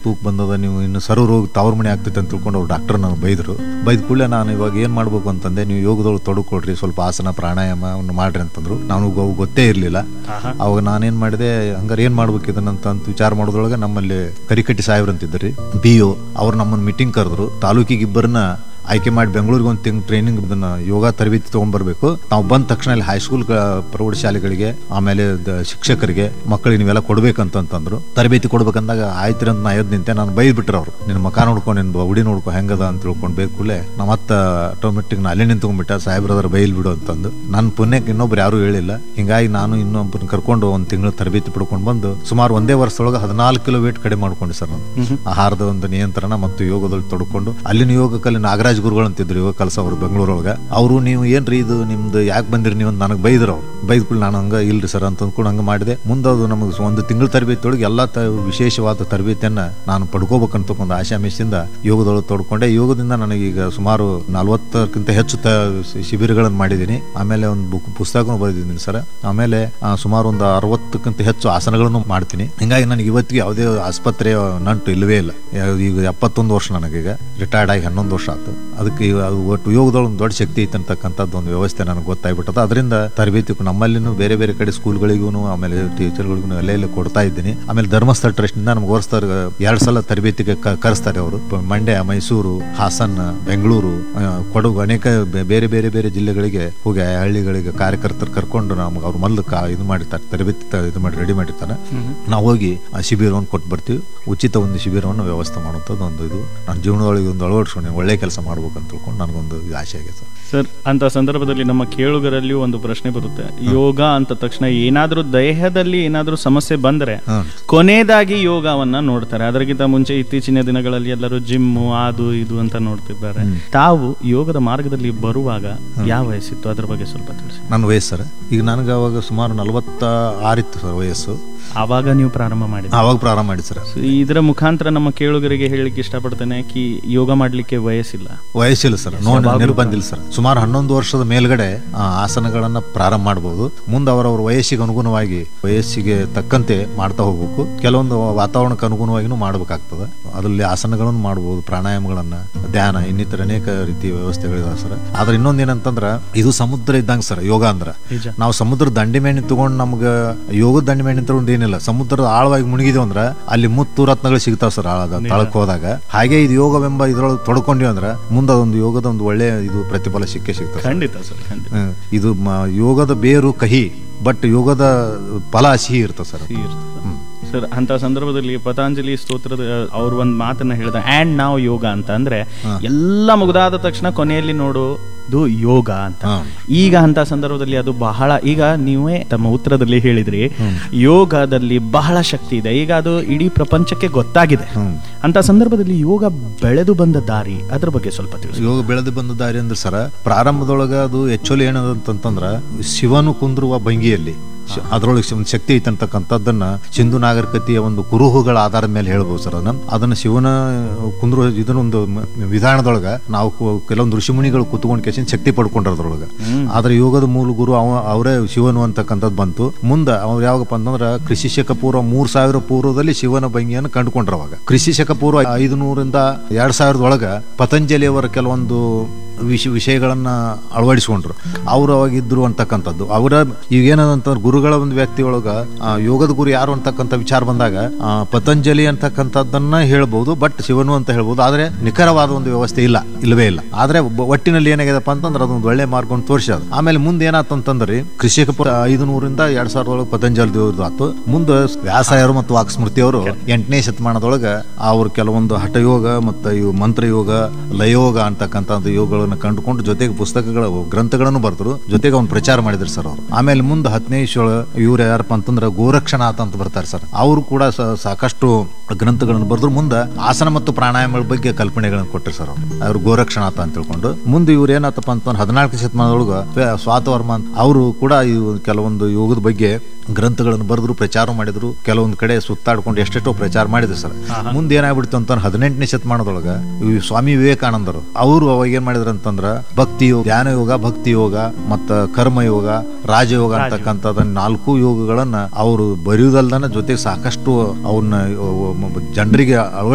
ತೂಕ ಬಂದದ ನೀವು ಇನ್ನು ಸರ್ವ್ ರೋಗ ತವ್ರ ಮನೆ ಆಗ್ತೈತೆ ಅಂತ ತಿಳ್ಕೊಂಡು ಅವ್ರು ಡಾಕ್ಟರ್ ನಾನು ಬೈದರು ಬೈದ ಕೂಡಲೇ ನಾನು ಇವಾಗ ಏನು ಮಾಡ್ಬೇಕು ಅಂತಂದೆ ನೀವು ಯೋಗದೊಳಗೆ ತೊಡಕೊಡ್ರಿ ಸ್ವಲ್ಪ ಆಸನ ಪ್ರಾಣಾಯಾಮ ಅವನ್ನು ಮಾಡ್ರಿ ಅಂತಂದ್ರು ನನಗೆ ಅವು ಗೊತ್ತೇ ಇರಲಿಲ್ಲ ಅವಾಗ ನಾನೇನ್ ಮಾಡಿದೆ ಹಂಗಾರೆ ಏನ್ ಮಾಡ್ಬೇಕು ಇದನ್ನಂತ ಅಂತ ವಿಚಾರ ಮಾಡೋದ್ರೊಳಗೆ ನಮ್ಮಲ್ಲಿ ಕರಿಕಟ್ಟಿ ಸಾಹೇಬ್ರು ಅಂತಿದ್ರಿ ಬಿ ಒ ಅವ್ರು ನಮ್ಮನ್ನ ಮೀಟಿಂಗ್ ಕರೆದ್ರು ತಾಲೂಕಿಗೆ ಇಬ್ಬರನ್ನ ಆಯ್ಕೆ ಮಾಡಿ ಬೆಂಗಳೂರಿಗೆ ಒಂದು ತಿಂಗ್ ಟ್ರೈನಿಂಗ್ ಇದನ್ನ ಯೋಗ ತರಬೇತಿ ತಗೊಂಡ್ಬರ್ಬೇಕು ನಾವು ಬಂದ ತಕ್ಷಣ ಇಲ್ಲಿ ಹೈಸ್ಕೂಲ್ ಪ್ರೌಢಶಾಲೆಗಳಿಗೆ ಆಮೇಲೆ ದ- ಶಿಕ್ಷಕರಿಗೆ ಮಕ್ಕಳಿಗೆ ನೀವೆಲ್ಲ ಕೊಡ್ಬೇಕಂತಂತಂದ್ರು ತರಬೇತಿ ಕೊಡ್ಬೇಕಂದಾಗ ಆಯ್ತು ಅಂತ ನಾ ಎದ್ದು ನಿಂತೆ ನಾನು ಬೈದ್ ಬಿಟ್ರು ಅವ್ರು ನಿನ್ನ ಮಕ ನೋಡ್ಕೊಂಡು ನಿನ್ನ ಹುಡಿ ನೋಡ್ಕೊ ಹೆಂಗದ ಅಂತ ತಿಳ್ಕೊಂಡು ಬೇಕು ಕೂಡಲೇ ನಮ್ಮ ಮತ್ತೆ ಆಟೋಮೆಟಿಕ್ ನಾ ಅಲ್ಲೇ ನಿಂತ್ಕೊಂಡ್ಬಿಟ್ಟ ಸಾಹೇಬ್ರದ್ರ ಬೈಲ್ ಬಿಡು ಅಂತಂದು ನನ್ನ ಪುಣ್ಯಕ್ಕೆ ಇನ್ನೊಬ್ರು ಯಾರು ಹೇಳಿಲ್ಲ ಹಿಂಗಾಗಿ ನಾನು ಇನ್ನೊಬ್ಬರನ್ನ ಕರ್ಕೊಂಡು ಒಂದು ತಿಂಗಳು ತರಬೇತಿ ಪಡ್ಕೊಂಡು ಬಂದು ಸುಮಾರು ಒಂದೇ ವರ್ಷದೊಳಗೆ ಹದಿನಾಲ್ಕು ಕಿಲೋ ವೇಟ್ ಕಡಿಮೆ ಮಾಡ್ಕೊಂಡೆ ಸರ್ ನಾನು ಆಹಾರದ ಒಂದು ನಿಯಂತ್ರಣ ಮತ್ತು ಯೋಗದಲ್ಲಿ ತೊಡ್ಕೊಂಡು ಅಲ್ಲಿನ ಯೋಗಕ್ಕಲ್ಲಿ ನಾಗರಾಜ್ ಗುರುಗಳು ಅಂತಿದ್ರು ಯೋಗ ಕಲಸ ಅವರು ಬೆಂಗಳೂರೊಳಗೆ ಅವರು ನೀವು ಏನ್ರಿ ಇದು ನಿಮ್ದು ಯಾಕೆ ಬಂದಿರಿ ನೀವು ಅಂತ ನನಗೆ ಬೈದ್ರು ಅವ್ರು ಬೈದ್ಬಿಟ್ಟು ನಾನು ಹಂಗ ಇಲ್ರಿ ಸರ್ ಅಂತ ಅಂದ್ಕೊಂಡು ಹಂಗೆ ಮಾಡಿದೆ ಮುಂದೆ ಅದು ನಮಗೆ ಒಂದು ತಿಂಗಳ ತರಬೇತಿಯೊಳಗೆ ಎಲ್ಲ ತ ವಿಶೇಷವಾದ ತರಬೇತಿಯನ್ನ ನಾನು ಪಡ್ಕೋಬೇಕಂತ ಒಂದು ಆಶಾಮಿಷದಿಂದ ಯೋಗದೊಳಗೆ ತೊಡ್ಕೊಂಡೆ ಯೋಗದಿಂದ ನನಗೀಗ ಸುಮಾರು ನಲವತ್ತಕ್ಕಿಂತ ಹೆಚ್ಚು ತ ಶಿಬಿರಗಳನ್ನು ಮಾಡಿದ್ದೀನಿ ಆಮೇಲೆ ಒಂದು ಬುಕ್ ಪುಸ್ತಕನೂ ಬರೆದಿದ್ದೀನಿ ಸರ್ ಆಮೇಲೆ ಆ, ಸುಮಾರು ಒಂದು ಅರವತ್ತಕ್ಕಿಂತ ಹೆಚ್ಚು ಆಸನಗಳನ್ನು ಮಾಡ್ತೀನಿ ಹಿಂಗಾಗಿ ನನಗೆ ಇವತ್ತಿಗೆ ಯಾವುದೇ ಆಸ್ಪತ್ರೆಯ ನಂಟು ಇಲ್ಲವೇ ಇಲ್ಲ ಯಾ- ಈಗ ಎಪ್ಪತ್ತೊಂದು ವರ್ಷ ನನಗೀಗ ರಿಟೈರ್ಡ್ ಆಗಿ ಹನ್ನೊಂದು ವರ್ಷ ಆಯ್ತು ಅದಕ್ಕೆ ಇವ- ಅದು ಒಟ್ಟು ಯೋಗದೊಳಗೆ ಒಂದು ದೊಡ್ಡ ಶಕ್ತಿ ಐತೆ ಅಂತಕ್ಕಂಥದ್ದು ಒಂದು ವ್ಯವಸ್ಥೆ ನನಗೆ ಗೊತ್ತಾಗ್ಬಿಟ್ಟದ ಅದರಿಂದ ತರಬೇತಿ ನಮ್ಮಲ್ಲಿನೂ ಬೇರೆ ಬೇರೆ ಕಡೆ ಸ್ಕೂಲ್ಗಳಿಗೂ ಆಮೇಲೆ ಟೀಚರ್ಗಳಿಗೂ ಎಲ್ಲ ಎಲ್ಲ ಕೊಡ್ತಾ ಇದ್ದೀನಿ ಆಮೇಲೆ ಧರ್ಮಸ್ಥಳ ಟ್ರಸ್ಟ್ನಿಂದ ನಮ್ಗೆ ವರ್ಷದ ಎರಡು ಸಲ ತರಬೇತಿಗೆ ಕ- ಕರೆಸ್ತಾರೆ ಅವರು ಪ- ಮಂಡ್ಯ ಮೈಸೂರು ಹಾಸನ ಬೆಂಗಳೂರು ಆ, ಕೊಡಗು ಅನೇಕ ಬೆ- ಬೇರೆ ಬೇರೆ ಬೇರೆ ಜಿಲ್ಲೆಗಳಿಗೆ ಹೋಗಿ ಆ ಹಳ್ಳಿಗಳಿಗೆ ಕಾರ್ಯಕರ್ತರು ಕರ್ಕೊಂಡು ನಮ್ಗೆ ಅವ್ರು ಮೊದಲು ಕಾ ಇದು ಮಾಡಿರ್ತಾರೆ ತರಬೇತಿ ತ- ಇದು ಮಾಡಿ ರೆಡಿ ಮಾಡಿರ್ತಾರೆ ನಾವು ಹೋಗಿ ಆ ಶಿಬಿರವನ್ನು ಕೊಟ್ಟು ಬರ್ತೀವಿ ಉಚಿತ ಒಂದು ಶಿಬಿರವನ್ನು ವ್ಯವಸ್ಥೆ ಮಾಡುವಂಥದ್ದು ಒಂದು ಇದು ನನ್ನ ಜೀವನದೊಳಗೆ ಒಂದು ಅಳವಡಿಸ್ಕೊಂಡು ಒಳ್ಳೆ ಕೆಲಸ ಮಾಡ್ಬೇಕು ಅಂತ ತಿಳ್ಕೊಂಡು ನನಗೊಂದು ಇದು ಆಸೆ ಆಗಿದೆ ಸರ್ ಸರ್ ಅಂತ ಸಂದರ್ಭದಲ್ಲಿ ನಮ್ಮ ಕೇಳುಗರಲ್ಲಿಯೂ ಒಂದು ಪ್ರಶ್ನೆ ಬರುತ್ತೆ ಯೋಗ ಅಂತ ತಕ್ಷಣ ಏನಾದ್ರೂ ದೇಹದಲ್ಲಿ ಏನಾದ್ರೂ ಸಮಸ್ಯೆ ಬಂದ್ರೆ ಹ್ಮ್. ಕೊನೆಯದಾಗಿ ಯೋಗವನ್ನ ನೋಡ್ತಾರೆ ಅದಕ್ಕಿಂತ ಮುಂಚೆ ಇತ್ತೀಚಿನ ದಿನಗಳಲ್ಲಿ ಎಲ್ಲರೂ ಜಿಮ್ಮು ಅದು ಇದು ಅಂತ ನೋಡ್ತಿದ್ದಾರೆ ತಾವು ಯೋಗದ ಮಾರ್ಗದಲ್ಲಿ ಬರುವಾಗ ಯಾವ ವಯಸ್ಸಿತ್ತು ಅದ್ರ ಬಗ್ಗೆ ಸ್ವಲ್ಪ ತಿಳಿಸಿ ನನ್ನ ವಯಸ್ಸು ಸರ್ ಈಗ ನನಗೆ ಅವಾಗ ಸುಮಾರು ನಲವತ್ತ ಆರಿತ್ತು ಸರ್ ವಯಸ್ಸು ಆವಾಗ ನೀವು ಪ್ರಾರಂಭ ಮಾಡಿದ್ರಿ ಅವಾಗ ಪ್ರಾರಂಭ ಮಾಡಿ ಸರ್ So, ಇದರ ಮುಖಾಂತರ ನಮ್ಮ ಕೇಳುಗರಿಗೆ ಹೇಳಲಿಕ್ಕೆ ಇಷ್ಟಪಡ್ತೇನೆ ಕಿ ಯೋಗ ಮಾಡ್ಲಿಕ್ಕೆ ವಯಸ್ಸಿಲ್ಲ ವಯಸ್ಸಿಲ್ಲ ಸರ್ ನೋಡಿ ನಿರ್ಬಂಧಿಲ್ಲ ಸರ್ ಸುಮಾರು ಹನ್ನೊಂದು ವರ್ಷದ ಮೇಲ್ಗಡೆ ಆ, ಆಸನಗಳನ್ನ ಪ್ರಾರಂಭ ಮಾಡಬಹುದು ಮುಂದೆ ಅವರವ್ರ ವಯಸ್ಸಿಗೆ ಅನುಗುಣವಾಗಿ ವಯಸ್ಸಿಗೆ ತಕ್ಕಂತೆ ಮಾಡ್ತಾ ಹೋಗ್ಬೇಕು ಕೆಲವೊಂದು ವಾತಾವರಣಕ್ಕೆ ಅನುಗುಣವಾಗಿನೂ ಮಾಡ್ಬೇಕಾಗ್ತದೆ ಅದರಲ್ಲಿ ಆಸನಗಳನ್ನು ಮಾಡಬಹುದು ಪ್ರಾಣಾಯಾಮಗಳನ್ನ ಧ್ಯಾನ ಇನ್ನಿತರ ಅನೇಕ ರೀತಿಯ ವ್ಯವಸ್ಥೆಗಳಿದಾವೆ ಸರ್ ಆದ್ರೆ ಇನ್ನೊಂದ್ ಏನಂತಂದ್ರ ಇದು ಸಮುದ್ರ ಇದ್ದಂಗೆ ಸರ್ ಯೋಗ ಅಂದ್ರ ನಿಜ. ನಾವು ಸಮುದ್ರ ದಂಡಿ ಮೇಲೆ ತಗೊಂಡು ನಮ್ಗೆ ಯೋಗದ ದಂಡಿ ಮೇಲೆ ತಗೊಂಡು ಏನಿಲ್ಲ ಸಮುದ್ರದ ಆಳವಾಗಿ ಮುಳುಗಿದೀವಿ ಅಂದ್ರ ಅಲ್ಲಿ ಮುತ್ತು ರತ್ನಗಳು ಸಿಗ್ತಾವ ಸರ್ ಆಳದ ತಳಕ್ ಹೋದಾಗ ಹಾಗೆ ಇದು ಯೋಗವೆಂಬ ಇದ್ರೊಳಗೆ ತೊಡ್ಕೊಂಡ್ವಿ ಅಂದ್ರ ಮುಂದೆ ಒಂದು ಯೋಗದ ಒಂದು ಒಳ್ಳೆ ಇದು ಪ್ರತಿಫಲ ಸಿಕ್ಕೇ ಸಿಗ್ತದೆ ಸರ್. ಖಂಡಿತ ಸರ್ ಖಂಡಿತ ಹ್ಮ್. ಇದು ಮ- ಯೋಗದ ಬೇರು ಕಹಿ ಬಟ್ ಯೋಗದ ಫಲ ಸಿಹಿ ಇರ್ತದೆ ಸರ್ ಹ್ಮ್. ಸರ್ ಅಂತ ಸಂದರ್ಭದಲ್ಲಿ ಪತಾಂಜಲಿ ಸ್ತೋತ್ರದ ಅವ್ರು ಒಂದ್ ಮಾತನ್ನ ಹೇಳಿದ ಆ್ಯಂಡ್ ನಾವು ಯೋಗ ಅಂತ ಅಂದ್ರೆ ಎಲ್ಲ ಮುಗ್ದಾದ ತಕ್ಷಣ ಕೊನೆಯಲ್ಲಿ ನೋಡೋದು ಯೋಗ ಅಂತ ಹಾ. ಈಗ ಅಂತ ಸಂದರ್ಭದಲ್ಲಿ ಅದು ಬಹಳ ಈಗ ನೀವೇ ತಮ್ಮ ಉತ್ತರದಲ್ಲಿ ಹೇಳಿದ್ರಿ ಯೋಗದಲ್ಲಿ ಬಹಳ ಶಕ್ತಿ ಇದೆ ಈಗ ಅದು ಇಡೀ ಪ್ರಪಂಚಕ್ಕೆ ಗೊತ್ತಾಗಿದೆ ಹ್ಮ್. ಅಂತ ಸಂದರ್ಭದಲ್ಲಿ ಯೋಗ ಬೆಳೆದು ಬಂದ ದಾರಿ ಅದ್ರ ಬಗ್ಗೆ ಸ್ವಲ್ಪ ತಿಳಿಸಿ ಯೋಗ ಬೆಳೆದು ಬಂದ ದಾರಿ ಅಂದ್ರೆ ಸರ ಪ್ರಾರಂಭದೊಳಗ ಅದು ಆಕ್ಚುಲಿ ಏನದಂತಂದ್ರ ಶಿವನು ಕುಂದ್ರುವ ಭಂಗಿಯಲ್ಲಿ ಶ್- ಅದ್ರೊಳಗೆ ಒಂದು ಶಕ್ತಿ ಐತೆ ಅಂತಕ್ಕಂಥದ್ದನ್ನ ಸಿಂಧು ನಾಗರಿಕತೆಯ ಒಂದು ಕುರುಹುಗಳ ಆಧಾರದ ಮೇಲೆ ಹೇಳ್ಬೋದು ಸರ್ ಅದನ್ನ ಅದನ್ನ ಶಿವನ ಕುಂದ್ರು ಇದನ್ನೊಂದು ಮ- ವಿಧಾನದೊಳಗ ನಾವು ಕು- ಕೆಲವೊಂದು ಋಷಿಮುನಿಗಳು ಕುತ್ಕೊಂಡ್ ಕೇಸಿನ ಶಕ್ತಿ ಪಡ್ಕೊಂಡ್ರದ್ರೊಳಗ ಆದ್ರೆ ಯೋಗದ ಮೂಲ ಗುರು ಅವ ಅವರೇ ಶಿವನು ಅಂತಕ್ಕಂಥದ್ದು ಬಂತು ಮುಂದೆ ಅವ್ರು ಯಾವಾಗಪ್ಪ ಅಂತಂದ್ರ ಕೃಷಿ ಶಕ ಪೂರ್ವ ಮೂರ್ ಸಾವಿರ ಪೂರ್ವದಲ್ಲಿ ಶಿವನ ಭಂಗಿಯನ್ನು ಕಂಡುಕೊಂಡ್ರ ಅವಾಗ ಕೃಷಿ ಶಕ ಪೂರ್ವ ಐದುನೂರಿಂದ ಎರಡ್ ಸಾವಿರದ ಒಳಗ ಪತಂಜಲಿಯವರ ಕೆಲವೊಂದು ವಿಷ ವಿಷಯಗಳನ್ನ ಅಳವಡಿಸಿಕೊಂಡ್ರು ಅವ್ರು ಅವಾಗ ಇದ್ರು ಅಂತಕ್ಕಂಥದ್ದು ಅವರ ಈಗ ಏನದಂತಂದ್ರೆ ಗುರುಗಳ ಒಂದು ವ್ಯಕ್ತಿ ಒಳಗ ಆ, ಯೋಗದ ಗುರು ಯಾರು ಅಂತಕ್ಕಂಥ ವಿಚಾರ ಬಂದಾಗ ಆ, ಪತಂಜಲಿ ಅಂತಕ್ಕಂಥದ್ದನ್ನ ಹೇಳ್ಬೋದು ಬಟ್ ಶಿವನು ಅಂತ ಹೇಳ್ಬೋದು ಆದ್ರೆ ನಿಖರವಾದ ಒಂದು ವ್ಯವಸ್ಥೆ ಇಲ್ಲ ಇಲ್ಲವೇ ಇಲ್ಲ ಆದ್ರೆ ಒಬ್ಬ- ಒಟ್ಟಿನಲ್ಲಿ ಏನಾಗ್ಯದಪ್ಪ ಅಂತಂದ್ರೆ ಅದೊಂದು ಒಳ್ಳೆ ಮಾರ್ಗ ತೋರಿಸೋದು ಆಮೇಲೆ ಮುಂದೆ ಏನಾತಂತಂದ್ರೆ ಕೃಷಿಕ ಐದು ನೂರಿಂದ ಎರಡ್ ಸಾವಿರದ ಒಳಗೆ ಪತಂಜಲಿ ದೇವ್ರದ್ದು ಆತು ಮುಂದೆ ವ್ಯಾಸಾಯರು ಮತ್ತು ವಾಕ್ಸ್ಮೃತಿಯವರು ಎಂಟನೇ ಶತಮಾನದೊಳಗ ಅವ್ರು ಕೆಲವೊಂದು ಹಠಯೋಗ ಮತ್ತು ಇವು ಮಂತ್ರಯೋಗ ಲಯೋಗ ಅಂತಕ್ಕಂಥ ಯೋಗಗಳನ್ನ ಕಂಡುಕೊಂಡು ಜೊತೆಗೆ ಪುಸ್ತಕಗಳ ಗ್ರಂಥಗಳನ್ನು ಬರೆದ್ರು ಜೊತೆಗೆ ಅವ್ನು ಪ್ರಚಾರ ಮಾಡಿದ್ರು ಸರ್ ಅವರು ಆಮೇಲೆ ಮುಂದೆ ಹತ್ತನೇ ಇಶ್ವಳ ಇವ್ರು ಯಾರಪ್ಪ ಅಂತಂದ್ರೆ ಗೋರಕ್ಷನಾಥ ಅಂತ ಬರ್ತಾರೆ ಸರ್ ಅವರು ಕೂಡ ಸ- ಸಾಕಷ್ಟು ಗ್ರಂಥಗಳನ್ನು ಬರೆದ್ರು ಮುಂದೆ ಆಸನ ಮತ್ತು ಪ್ರಾಣಾಯಾಮಗಳ ಬಗ್ಗೆ ಕಲ್ಪನೆಗಳನ್ನು ಕೊಟ್ಟರು ಸರ್ ಅವರು ಅವ್ರು ಗೋರಕ್ಷನಾಥ ಅಂತ ತಿಳ್ಕೊಂಡು ಮುಂದೆ ಇವ್ರು ಏನಾತಪ್ಪ ಅಂತಂದ್ರೆ ಹದಿನಾಲ್ಕು ಶತಮಾನದೊಳಗ ಸ್ವಾತವರ್ಮ ಅಂತ ಅವರು ಕೂಡ ಇವು ಕೆಲವೊಂದು ಯೋಗದ ಬಗ್ಗೆ ಗ್ರಂಥಗಳನ್ನು ಬರೆದ್ರು ಪ್ರಚಾರ ಮಾಡಿದ್ರು ಕೆಲವೊಂದು ಕಡೆ ಸುತ್ತಾಡ್ಕೊಂಡು ಎಷ್ಟೆಷ್ಟೋ ಪ್ರಚಾರ ಮಾಡಿದ್ರು ಸರ್ ಮುಂದೆ ಏನಾಗ್ಬಿಡ್ತು ಅಂತ ಹದಿನೆಂಟನೇ ಶತಮಾನದೊಳಗ ಈ ಸ್ವಾಮಿ ವಿವೇಕಾನಂದರು ಅವರು ಅವಾಗ ಏನ್ ಮಾಡಿದ್ರು ಅಂತಂದ್ರ ಭಕ್ತಿ ಯೋಗ ಧ್ಯಾನ ಯೋಗ ಭಕ್ತಿ ಯೋಗ ಮತ್ತ ಕರ್ಮ ಯೋಗ ರಾಜಯೋಗ ಅಂತಕ್ಕಂಥದ ನಾಲ್ಕು ಯೋಗಗಳನ್ನ ಅವರು ಬರೆಯುವುದಲ್ದನ ಜೊತೆಗೆ ಸಾಕಷ್ಟು ಅವನ್ನ ಜನರಿಗೆ ಅಳವಡಿಸಿ